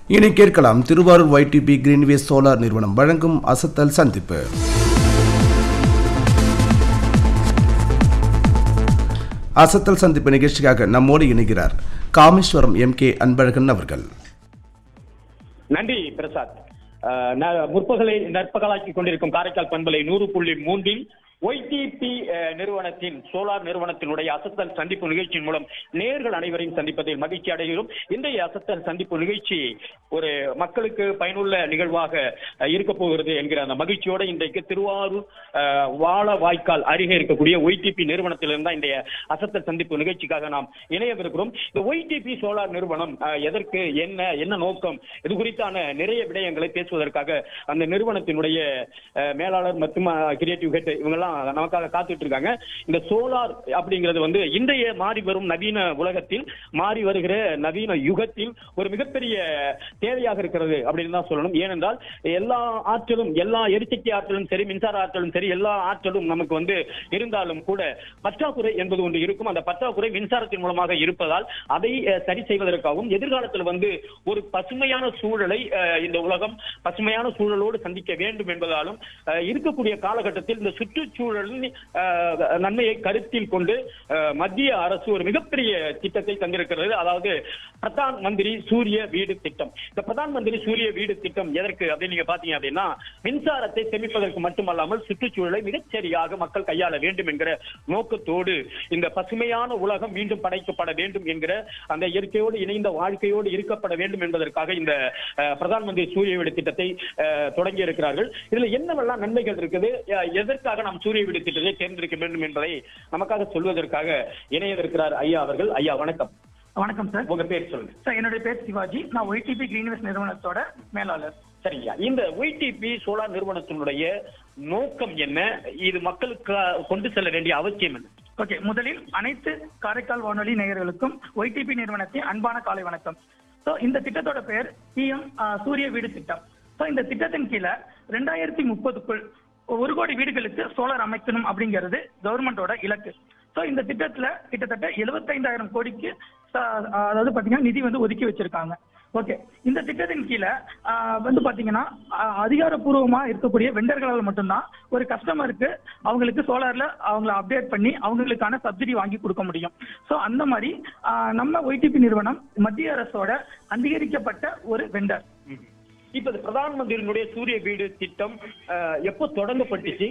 இனி கேட்கலாம் Thiruvarur YDP Greenways solar நிறுவனம் வழங்கும் அசத்தல் சந்திப்பு அசத்தல் சந்திப்பு நிகழ்ச்சிக்காக நம்மோடு இணைகிறார் காமேஸ்வரம் எம் கே அன்பழகன் அவர்கள் நன்றி பிரசாத் அஹ், ந- முற்பகலை நற்பகலாக்கி கொண்டிருக்கும் காரைக்கால் பண்பலை நூறு புள்ளி மூன்றில் ஒய்டிபி நிறுவனத்தின் சோலார் நிறுவனத்தினுடைய அசத்தல் சந்திப்பு நிகழ்ச்சியின் மூலம் நேர்கள் அனைவரையும் சந்திப்பதில் மகிழ்ச்சி அடைகிறோம் இன்றைய அசத்தல் சந்திப்பு நிகழ்ச்சி ஒரு மக்களுக்கு பயனுள்ள நிகழ்வாக அஹ், இருக்க போகிறது என்கிற அந்த மகிழ்ச்சியோட இன்றைக்கு திருவாரூர் அஹ், வாழ வாய்க்கால் அருகே இருக்கக்கூடிய ஒய்டிபி நிறுவனத்திலிருந்து தான் இன்றைய அசத்தல் சந்திப்பு நிகழ்ச்சிக்காக நாம் இணையவிருக்கிறோம் இந்த ஒய்டிபி சோலார் நிறுவனம் அஹ், எதற்கு என்ன என்ன நோக்கம் இது குறித்தான நிறைய விடயங்களை பேசுவதற்காக அந்த நிறுவனத்தினுடைய அஹ், மேலாளர் மற்றும் கிரியேட்டிவ் ஹெட் இவங்கெல்லாம் நமக்காக காத்துட்டு இருக்காங்க இந்த சோலார் அப்படிங்கிறது வந்து இன்றைய மாறி வரும் நவீன உலகத்தில் மாறி வருகிற நவீன யுகத்தில் ஒரு மிகப்பெரிய தேவையாக இருக்கிறது அப்படின்னு தான் சொல்லணும் ஏனென்றால் எல்லா ஆற்றலும் எல்லா எரிசக்தி ஆற்றலும் சரி மின்சார ஆற்றலும் சரி எல்லா ஆற்றலும் நமக்கு வந்து இருந்தாலும் கூட பற்றாக்குறை என்பது ஒன்று இருக்கும் அந்த பற்றாக்குறை மின்சாரத்தின் மூலமாக இருப்பதால் அதை அஹ், சரி செய்வதற்காகவும் எதிர்காலத்தில் வந்து ஒரு பசுமையான சூழலை அஹ், இந்த உலகம் பசுமையான சூழலோடு சந்திக்க வேண்டும் என்பதாலும் அஹ், இருக்கக்கூடிய காலகட்டத்தில் இந்த சுற்றுச்சூழலின் அஹ், நன்மையை கருத்தில் கொண்டு அஹ், மத்திய அரசு ஒரு மிகப்பெரிய திட்டத்தை தந்திருக்கிறது அதாவது பிரதான் மந்திரி சூரிய வீடு திட்டம் இந்த பிரதான் மந்திரி சூரிய வீடு திட்டம் எதற்கு அப்படின்னு நீங்க பாத்தீங்க அப்படின்னா மின்சாரத்தை சேமிப்பதற்கு மட்டுமல்லாமல் சுற்றுச்சூழலை மிகச்சரியாக மக்கள் கையாள வேண்டும் என்கிற நோக்கத்தோடு இந்த பசுமையான உலகம் மீண்டும் படைக்கப்பட வேண்டும் என்கிற அந்த இயற்கையோடு இணைந்த வாழ்க்கையோடு இருக்கப்பட வேண்டும் என்பதற்காக இந்த அஹ், பிரதான் மந்திரி சூரிய வீடு திட்டத்தை அஹ், தொடங்கி இருக்கிறார்கள் இதுல என்னவெல்லாம் நன்மைகள் இருக்குது அஹ், எதற்காக நாம் சூரிய வீடு திட்டத்தை தேர்ந்தெடுக்க வேண்டும் என்பதை நமக்காக சொல்வதற்காக இணையவிருக்கிறார் ஐயா அவர்கள் ஐயா வணக்கம் வணக்கம் சார் உங்க பேர் சொல்லுங்க சார் என்னுடைய பேர் சிவாஜி நான் ஒய்டிபி கிரீன்வெஸ் நிறுவனத்தோட மேலாளர் சரிங்க இந்த ஒய்டிபி சோலார் நிறுவனத்தினுடைய நோக்கம் என்ன இது மக்களுக்கு கொண்டு செல்ல வேண்டிய அவசியம் என்ன ஓகே முதலில் அனைத்து காரைக்கால் வானொலி நேயர்களுக்கும் ஒய்டிபி நிறுவனத்தின் அன்பான காலை வணக்கம் ஸோ இந்த திட்டத்தோட பெயர் பிஎம் சூரிய வீடு திட்டம் ஸோ இந்த திட்டத்தின் கீழே ரெண்டாயிரத்தி முப்பதுக்குள் ஒரு கோடி வீடுகளுக்கு சோலார் அமைக்கணும் அப்படிங்கிறது கவர்மெண்டோட இலக்கு ஸோ இந்த திட்டத்துல கிட்டத்தட்ட எழுபத்தைந்தாயிரம் கோடிக்கு ச- அதாவது பாத்தீங்கன்னா நிதி வந்து ஒதுக்கி வச்சிருக்காங்க ஓகே இந்த திட்டத்தின் கீழே ஆஹ், வந்து பாத்தீங்கன்னா ஆஹ், அதிகாரப்பூர்வமா இருக்கக்கூடிய வெண்டர்களால் மட்டும்தான் ஒரு கஸ்டமருக்கு அவங்களுக்கு சோலார்ல அவங்கள அப்டேட் பண்ணி அவங்களுக்கான சப்சிடி வாங்கி கொடுக்க முடியும் ஸோ அந்த மாதிரி ஆஹ், நம்ம ஒய்டிபி நிறுவனம் மத்திய அரசோட அங்கீகரிக்கப்பட்ட ஒரு வெண்டர் இப்ப இந்த பிரதான் மந்திரியினுடைய சூரிய வீடு திட்டம் அஹ், எப்போ தொடங்கப்பட்டுச்சு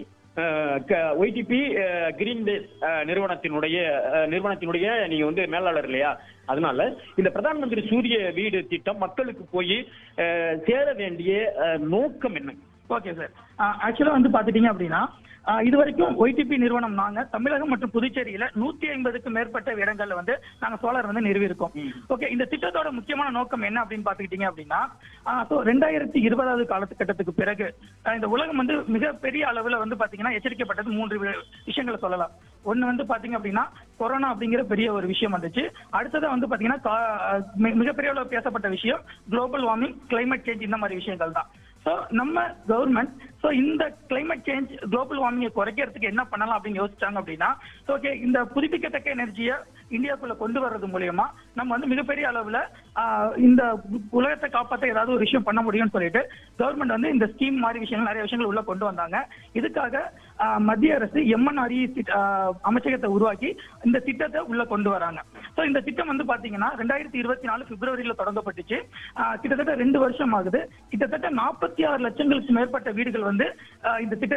ஒய்டிபி கிரீன் பேஸ் நிறுவனத்தினுடைய அஹ், நிறுவனத்தினுடைய நீங்க வந்து மேலாளர் இல்லையா அதனால இந்த பிரதான் மந்திரி சூரிய வீடு திட்டம் மக்களுக்கு போய் அஹ், சேர வேண்டிய அஹ், நோக்கம் என்ன ஓகே சார் ஆக்சுவலா வந்து பாத்துட்டீங்க அப்படின்னா ஆஹ் இது வரைக்கும் ஒய்டிபி நிறுவனம் நாங்க தமிழகம் மற்றும் புதுச்சேரியில நூத்தி ஐம்பதுக்கு மேற்பட்ட இடங்கள்ல வந்து நாங்க சோலார் வந்து நிறுவியிருக்கோம் ஓகே இந்த திட்டத்தோட முக்கியமான நோக்கம் என்ன அப்படின்னு பாத்துக்கிட்டீங்க அப்படின்னா ஸோ ரெண்டாயிரத்தி இருபதாவது காலகட்டத்துக்கு பிறகு ஆஹ் இந்த உலகம் வந்து மிகப்பெரிய அளவுல வந்து பாத்தீங்கன்னா எச்சரிக்கப்பட்டது மூன்று வி- விஷயங்களை சொல்லலாம் ஒண்ணு வந்து பாத்தீங்க அப்படின்னா கொரோனா அப்படிங்கிற பெரிய ஒரு விஷயம் வந்துச்சு அடுத்தது வந்து பாத்தீங்கன்னா கா- மி- மிகப்பெரிய அளவு பேசப்பட்ட விஷயம் குளோபல் வார்மிங் climate சேஞ்ச் இந்த மாதிரி விஷயங்கள் தான் ஸோ நம்ம கவர்மெண்ட் ஸோ இந்த climate சேஞ்ச் குளோபல் வார்மிங்கை குறைக்கிறதுக்கு என்ன பண்ணலாம் அப்படின்னு யோசிச்சாங்க அப்படின்னா ஓகே இந்த புதுப்பிக்கத்தக்க எனர்ஜியை இந்தியாக்குள்ள கொண்டு வர்றது மூலியமா நம்ம வந்து மிகப்பெரிய அளவுல ஆஹ், இந்த உலகத்தை காப்பாற்ற ஏதாவது ஒரு விஷயம் பண்ண முடியும்னு சொல்லிட்டு கவர்மெண்ட் வந்து இந்த ஸ்கீம் மாதிரி விஷயங்கள் நிறைய விஷயங்கள் உள்ள கொண்டு வந்தாங்க இதுக்காக ஆஹ், மத்திய அரசு எம்என்ஆர்இ அமைச்சகத்தை உருவாக்கி இந்த திட்டத்தை உள்ள கொண்டு வராங்க ஸோ இந்த திட்டம் வந்து பாத்தீங்கன்னா ரெண்டாயிரத்தி இருபத்தி நாலு பிப்ரவரியில தொடங்கப்பட்டுச்சு ஆஹ், கிட்டத்தட்ட ரெண்டு வருஷம் ஆகுது கிட்டத்தட்ட நாற்பத்தி ஆறு லட்சங்களுக்கு மேற்பட்ட வீடுகள் வந்து ஆஹ், இந்த திட்ட